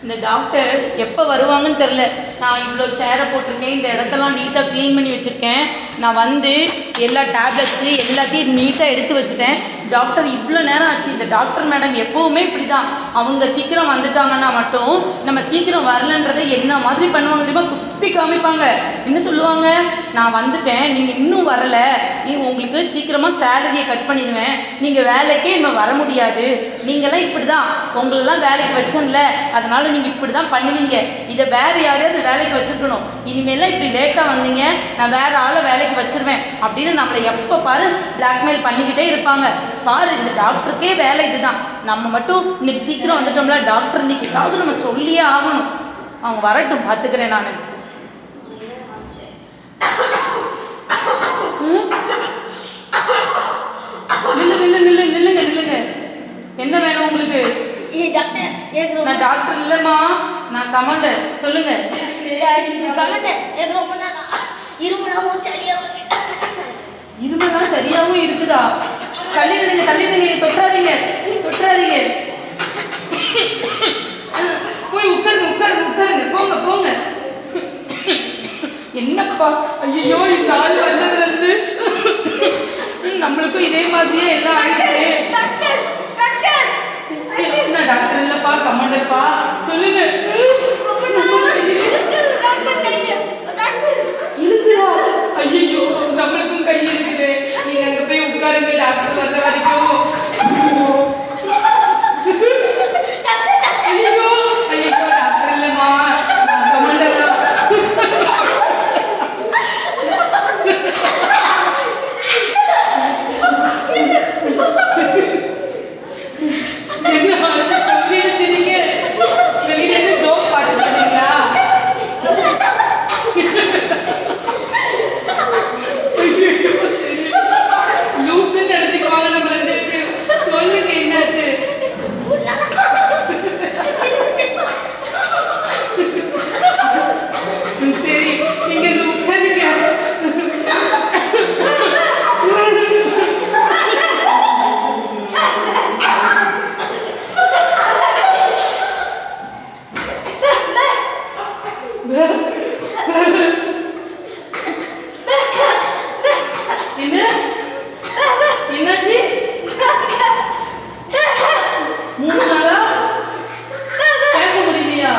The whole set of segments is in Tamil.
இந்த டாக்டர் எப்போ வருவாங்கன்னு தெரில நான் இவ்வளோ சேரை போட்டிருக்கேன் இந்த இடத்தெல்லாம் நீட்டாக க்ளீன் பண்ணி வச்சுருக்கேன் நான் வந்து எல்லா டேப்லெட்ஸு எல்லாத்தையும் நீட்டாக எடுத்து வச்சுட்டேன் டாக்டர் இவ்வளோ நேரம் ஆச்சு இந்த டாக்டர் மேடம் எப்போவுமே இப்படி தான் அவங்க சீக்கிரம் வந்துட்டாங்கன்னா மட்டும் நம்ம சீக்கிரம் வரலன்றதை என்ன மாதிரி பண்ணுவாங்க தெரியுமா குத்தி காமிப்பாங்க என்ன சொல்லுவாங்க நான் வந்துட்டேன் நீங்கள் இன்னும் வரல நீ உங்களுக்கு சீக்கிரமாக சேலரியை கட் பண்ணிடுவேன் நீங்கள் வேலைக்கே இன்னும் வர முடியாது நீங்களாம் இப்படி தான் உங்களெல்லாம் வேலைக்கு வச்சேன்ல அதனால நீங்கள் இப்படி தான் பண்ணுவீங்க இதை வேறு யாரையாவது வேலைக்கு வச்சிருக்கணும் இனிமேலாம் இப்படி லேட்டாக வந்தீங்க நான் வேறு ஆளை வேலைக்கு வச்சிருவேன் அப்படின்னு நம்மளை எப்போ பாரு பிளாக்மெயில் பண்ணிக்கிட்டே இருப்பாங்க பாரு இந்த டாக்டருக்கே வேலை இதுதான் நம்ம மட்டும் இன்னைக்கு சீக்கிரம் வந்துட்டோம்ல டாக்டர் இன்னைக்கு ஏதாவது நம்ம சொல்லியே ஆகணும் அவங்க வரட்டும் பார்த்துக்கிறேன் நான் நில்லு நில்லு நில்லு நில்லுங்க நில்லுங்க என்ன வேணும் உங்களுக்கு ஏய் டாக்டர் எனக்கு ரொம்ப நான் டாக்டர் இல்லைம்மா நான் கமாண்டர் சொல்லுங்க கமெண்ட் எனக்கு ரொம்ப நாளா இருமலாவும் சளியாவும் இருக்கு இருமெல்லாம் சரியாவும் இருக்குதா தள்ளிடுங்க தள்ளிடுங்க நீங்க தொட்டாதீங்க தொட்டாதீங்க போய் உட்காருங்க உட்காருங்க உட்காருங்க போங்க போங்க என்னப்பா ஐயோ இந்த ஆள் வந்ததுல இருந்து நம்மளுக்கும் இதே மாதிரியே எல்லாம் ஆயிடுச்சு டாக்டர் டாக்டர் என்ன டாக்டர் இல்லப்பா கமாண்டர்ப்பா சொல்லுங்க டாக்டர் கையில டாக்டர் இருக்குதா ஐயோ நம்மளுக்கும் கை இருக்குது நீங்க அங்க போய் உட்காருங்க டாக்டர் வர்ற வரைக்கும் ஐயோ ஐயோ டாக்டர் இல்லம்மா நான் கமாண்டர் தான் என்ன ஆச்சு? சொல்லிடுச்சு நீங்க வெளியில இருந்து ஜோக் பார்த்துருக்கீங்களா லூசுன்னு நினைச்சுக்குவாங்க நம்ம ரெண்டு பேரும் சொல்லுங்க என்னாச்சு ம், சரி நீங்க இங்க உட்காருங்க என்ன என்னாச்சு மூணு நாளா பேச முடியலையா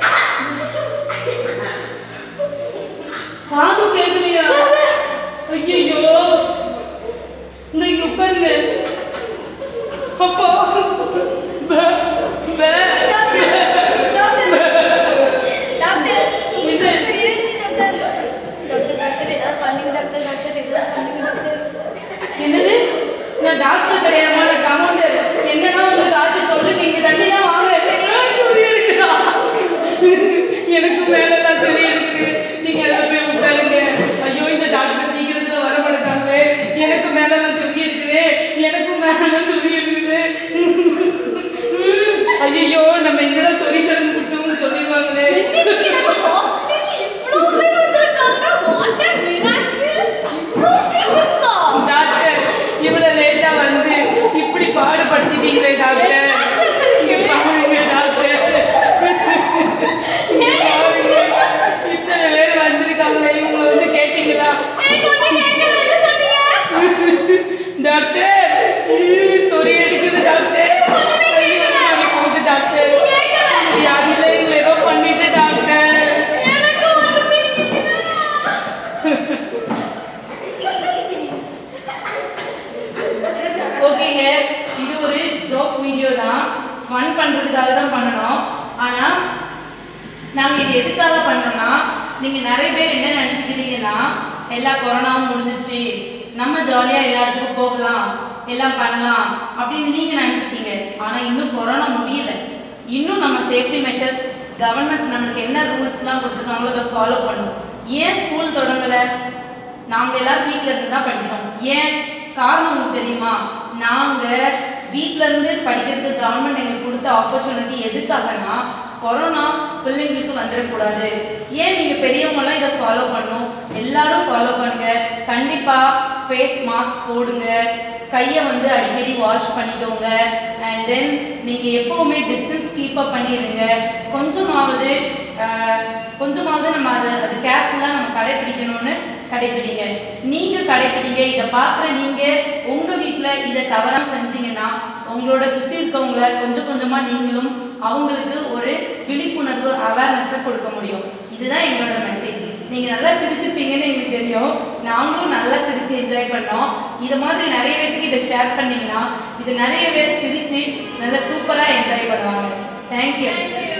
காது கேட்கலையா ஐயோ இந்த இங்க உட்காருங்க அப்பா பே, பே. என்னது நான் டாக்டர் கிடையாதுமா நான் கமாண்டர் என்னன்னா உங்களுக்கு ஆச்சு சொல்லுங்க இங்க தண்ணி தான் வாங்க ஆ, சொல்லி எடுக்குதா எனக்கு மேலெல்லாம் சொல்லி எடுக்குது நீங்க அதில் போய் உட்காருங்க ஐயோ இந்த டாக்டர் சீக்கிரத்துல வர மாட்டாங்க எனக்கு மேலெல்லாம் சொல்லி எடுக்குது எனக்கும் மேலெல்லாம் சொல்லி எடுக்குது ஐயோ நம்ம என்னடா சொல்லி சரந்து குடிச்சோம்னு சொல்லிடுவாங்களே டாக்டர் இவ்வளவு லேட்டா வந்து இப்படி பாடுபடுத்திட்டீங்களே டாக்டர் இங்க பாருங்க டாக்டர் இங்க பாருங்க இத்தனை பேர் வந்திருக்காங்களே இவங்களை வந்து கேட்டீங்களா டாக்டர் சொறி எடுக்குது டாக்டர் ஐயோ, வலி போகுது டாக்டர் வியாதியில எங்களை ஏதோ பண்ணிட்டு டாக்டர் ஓகேங்க இது ஒரு ஜோக் வீடியோ தான் ஃபன் பண்ணுறதுக்காக தான் பண்ணணும் ஆனால் நாங்கள் இது எதுக்காக பண்ணோம்னா நீங்கள் நிறைய பேர் என்ன நினச்சிக்கிறீங்கன்னா எல்லா கொரோனாவும் முடிஞ்சிச்சு நம்ம ஜாலியாக எல்லா இடத்துக்கும் போகலாம் எல்லாம் பண்ணலாம் அப்படின்னு நீங்கள் நினச்சிட்டீங்க ஆனால் இன்னும் கொரோனா முடியல இன்னும் நம்ம சேஃப்டி மெஷர்ஸ் கவர்மெண்ட் நம்மளுக்கு என்ன ரூல்ஸ்லாம் கொடுத்துருக்காங்களோ அதை ஃபாலோ பண்ணணும் ஏன் ஸ்கூல் தொடங்கலை நாங்கள் எல்லாரும் வீட்டில் இருந்து தான் படிக்கிறோம் ஏன் காரணம் உங்களுக்கு தெரியுமா நாங்கள் வீட்டில் இருந்து படிக்கிறதுக்கு கவர்மெண்ட் எங்களுக்கு கொடுத்த ஆப்பர்ச்சுனிட்டி எதுக்காகனா கொரோனா பிள்ளைங்களுக்கு வந்துடக்கூடாது ஏன் நீங்கள் பெரியவங்களாம் இதை ஃபாலோ பண்ணணும் எல்லாரும் ஃபாலோ பண்ணுங்க கண்டிப்பாக ஃபேஸ் மாஸ்க் போடுங்க கையை வந்து அடிக்கடி வாஷ் பண்ணிக்கோங்க அண்ட் தென் நீங்கள் எப்போவுமே டிஸ்டன்ஸ் கீப் அப் பண்ணிடுங்க கொஞ்சமாவது ஆஹ், கொஞ்சமாவது நம்ம அதை அது கேர்ஃபுல்லாக நம்ம கடைப்பிடிக்கணும்னு கடைப்பிடிங்க நீங்கள் கடைப்பிடிங்க இதை பார்க்குற நீங்கள் உங்கள் வீட்டில் இதை தவறாக செஞ்சீங்கன்னா உங்களோட சுற்றி இருக்கவங்கள கொஞ்சம் கொஞ்சமாக நீங்களும் அவங்களுக்கு ஒரு விழிப்புணர்வு அவேர்னஸை கொடுக்க முடியும் இதுதான் எங்களோட மெசேஜ் நீங்கள் நல்லா சிரிச்சிருப்பீங்கன்னு எங்களுக்கு தெரியும் நாங்களும் நல்லா சிரித்து என்ஜாய் பண்ணோம் இது மாதிரி நிறைய பேருக்கு இதை ஷேர் பண்ணீங்கன்னா இது நிறைய பேர் சிரித்து நல்லா சூப்பராக என்ஜாய் பண்ணுவாங்க தேங்க்யூ